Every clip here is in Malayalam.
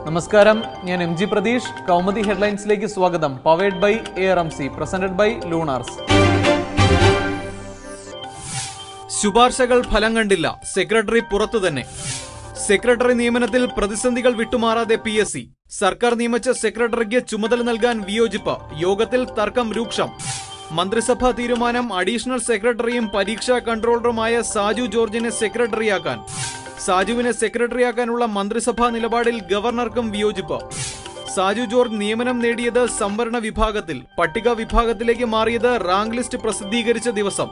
നമസ്കാരം ഞാൻ എം ജി പ്രതീഷ് കൗമുദി ഹെഡ്ലൈൻസിലേക്ക് സ്വാഗതം powered by A R M C presented by Lunars ശുപാർശകൾ ഫലം കണ്ടില്ല സെക്രട്ടറി പുറത്തു തന്നെ സെക്രട്ടറി നിയമനത്തിൽ പ്രതിസന്ധികൾ വിട്ടുമാറാതെ പി എസ് സി സർക്കാർ നിയമിച്ച സെക്രട്ടറിക്ക് ചുമതല നൽകാൻ വിയോജിപ്പ് യോഗത്തിൽ തർക്കം രൂക്ഷം മന്ത്രിസഭാ തീരുമാനം അഡീഷണൽ സെക്രട്ടറിയും പരീക്ഷാ കൺട്രോളറുമായ സാജു ജോർജിനെ സെക്രട്ടറിയാക്കാൻ സാജുവിനെ സെക്രട്ടറിയാക്കാനുള്ള മന്ത്രിസഭാ നിലപാടിൽ ഗവർണർക്കും വിയോജിപ്പ് സാജു ജോർജ് നിയമനം നേടിയത് സംവരണ വിഭാഗത്തിൽ പട്ടിക വിഭാഗത്തിലേക്ക് മാറിയത് റാങ്ക് ലിസ്റ്റ് പ്രസിദ്ധീകരിച്ച ദിവസം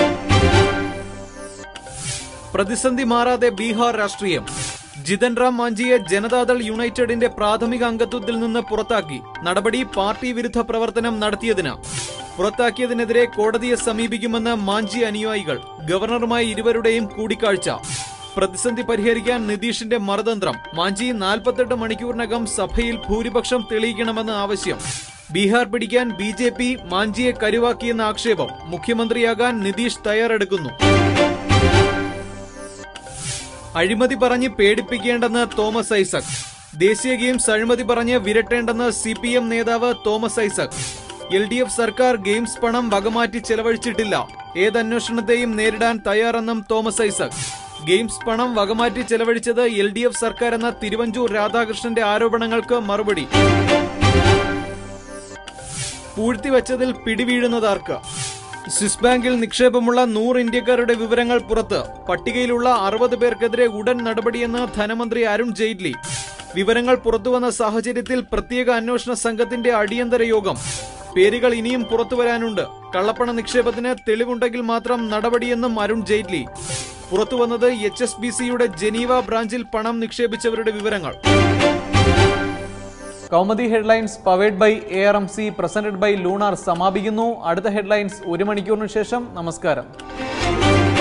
പ്രതിസന്ധി മാറാതെ ബീഹാർ രാഷ്ട്രീയം ജിതൻ റാം മാഞ്ചിയെ ജനതാദൾ യുണൈറ്റഡിന്റെ പ്രാഥമിക അംഗത്വത്തിൽ നിന്ന് പുറത്താക്കി നടപടി പാർട്ടി വിരുദ്ധ പ്രവർത്തനം നടത്തിയതിന് പുറത്താക്കിയതിനെതിരെ കോടതിയെ സമീപിക്കുമെന്ന് മാഞ്ചി അനുയായികൾ ഗവർണറുമായി ഇരുവരുടെയും കൂടിക്കാഴ്ച പ്രതിസന്ധി പരിഹരിക്കാൻ നിതീഷിന്റെ മറുതന്ത്രം മാഞ്ചി നാൽപ്പത്തെട്ട് മണിക്കൂറിനകം സഭയിൽ ഭൂരിപക്ഷം തെളിയിക്കണമെന്ന് ആവശ്യം ബീഹാർ പിടിക്കാൻ ബി ജെ പി മാഞ്ചിയെ കരുവാക്കിയെന്ന ആക്ഷേപം മുഖ്യമന്ത്രിയാകാൻ നിതീഷ് തയ്യാറെടുക്കുന്നു അഴിമതി പറഞ്ഞ് പേടിപ്പിക്കേണ്ടെന്ന് തോമസ് ഐസക് ദേശീയ ഗെയിംസ് അഴിമതി പറഞ്ഞ് വിരട്ടേണ്ടെന്ന് സി പി എം നേതാവ് Thomas Isaac L D F സർക്കാർ ഗെയിംസ് പണം വകമാറ്റി ചെലവഴിച്ചിട്ടില്ല ഏത് അന്വേഷണത്തെയും നേരിടാൻ തയ്യാറെന്നും തോമസ് ഐസക് ഗെയിംസ് പണം വകമാറ്റി ചെലവഴിച്ചത് എൽ ഡി എഫ് സർക്കാർ എന്ന തിരുവഞ്ചൂർ രാധാകൃഷ്ണന്റെ ആരോപണങ്ങൾക്ക് മറുപടി പൂഴ്ത്തിവെച്ചതിൽ പിടിവീഴുന്നതാർക്ക് സ്വിസ് ബാങ്കിൽ നിക്ഷേപമുള്ള നൂറ് ഇന്ത്യക്കാരുടെ വിവരങ്ങൾ പുറത്ത് പട്ടികയിലുള്ള അറുപത് പേർക്കെതിരെ ഉടൻ നടപടിയെന്ന് ധനമന്ത്രി അരുൺ ജെയ്റ്റ്ലി വിവരങ്ങൾ പുറത്തുവന്ന സാഹചര്യത്തിൽ പ്രത്യേക അന്വേഷണ സംഘത്തിന്റെ അടിയന്തര യോഗം പേരുകൾ ഇനിയും പുറത്തുവരാനുണ്ട് കള്ളപ്പണ നിക്ഷേപത്തിന് തെളിവുണ്ടെങ്കിൽ മാത്രം നടപടിയെന്നും അരുൺ ജെയ്റ്റ്ലി പുറത്തുവന്നത് എച്ച് എസ് ബി സിയുടെ ജനീവ ബ്രാഞ്ചിൽ പണം നിക്ഷേപിച്ചവരുടെ വിവരങ്ങൾ Kaumudi headlines powered by A R M C presented by Lunar സമാപിക്കുന്നു അടുത്ത ഹെഡ്ലൈൻസ് ഒരു മണിക്കൂറിന് ശേഷം നമസ്കാരം